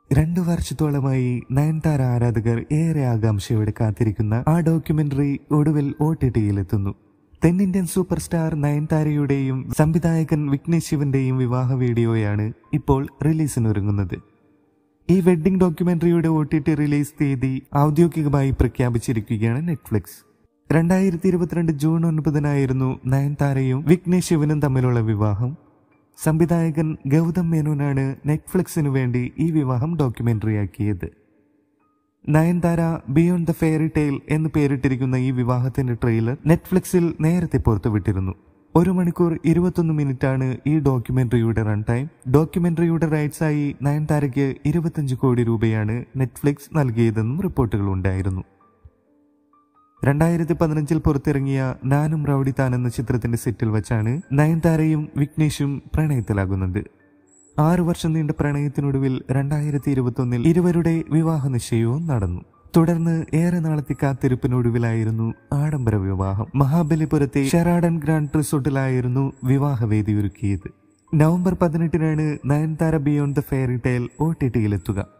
രണ്ടു വർഷത്തോളമായി നയൻതാര ആരാധകർ ഏറെ ആകാംക്ഷയോടെ കാത്തിരിക്കുന്ന ആ ഡോക്യുമെന്ററി ഒടുവിൽ ഒ ടി ടിയിലെത്തുന്നു തെന്നിന്ത്യൻ സൂപ്പർ സ്റ്റാർ നയൻതാരയുടെയും സംവിധായകൻ വിഘ്നേഷ് ശിവന്റെയും വിവാഹ വീഡിയോയാണ് ഇപ്പോൾ റിലീസിനൊരുങ്ങുന്നത് ഈ വെഡ്ഡിംഗ് ഡോക്യുമെന്ററിയുടെ ഒ ടി ടി റിലീസ് തീയതി ഔദ്യോഗികമായി പ്രഖ്യാപിച്ചിരിക്കുകയാണ് നെറ്റ്ഫ്ലിക്സ് രണ്ടായിരത്തി ഇരുപത്തിരണ്ട് ജൂൺ ഒൻപതിനായിരുന്നു നയൻതാരയും വിഘ്നേഷ് ശിവനും തമ്മിലുള്ള വിവാഹം സംവിധായകൻ ഗൗതം മേനോനാണ് നെറ്റ്ഫ്ലിക്സിനു വേണ്ടി ഈ വിവാഹം ഡോക്യുമെന്ററിയാക്കിയത് Nayanthara beyond the fairy tale എന്ന് പേരിട്ടിരിക്കുന്ന ഈ വിവാഹത്തിന്റെ ട്രെയിലർ നെറ്റ്ഫ്ലിക്സിൽ നേരത്തെ പുറത്തുവിട്ടിരുന്നു ഒരു മണിക്കൂർ ഇരുപത്തൊന്ന് മിനിറ്റാണ് ഈ ഡോക്യുമെന്ററിയുടെ റൺ ടൈം ഡോക്യുമെന്ററിയുടെ റൈറ്റ്സ് ആയി നയൻതാരയ്ക്ക് ഇരുപത്തഞ്ച് കോടി രൂപയാണ് നെറ്റ്ഫ്ലിക്സ് നൽകിയതെന്നും റിപ്പോർട്ടുകൾ ഉണ്ടായിരുന്നു രണ്ടായിരത്തി പതിനഞ്ചിൽ പുറത്തിറങ്ങിയ നാനും റൌഡി താൻ എന്ന ചിത്രത്തിന്റെ സെറ്റിൽ വെച്ചാണ് നയൻതാരയും വിഘ്നേഷും പ്രണയത്തിലാകുന്നത് ആറു വർഷം നീണ്ട പ്രണയത്തിനൊടുവിൽ രണ്ടായിരത്തി ഇരുപത്തൊന്നിൽ ഇരുവരുടെ വിവാഹ നിശ്ചയവും നടന്നു തുടർന്ന് ഏറെ നാളത്തെ കാത്തിരിപ്പിനൊടുവിലായിരുന്നു ആഡംബര വിവാഹം മഹാബലിപുരത്തെ ഷെറാഡൻ ഗ്രാൻഡ് റിസോർട്ടിലായിരുന്നു വിവാഹവേദി ഒരുക്കിയത് നവംബർ പതിനെട്ടിനാണ് Nayanthara beyond the fairy tale O T ടിയിലെത്തുക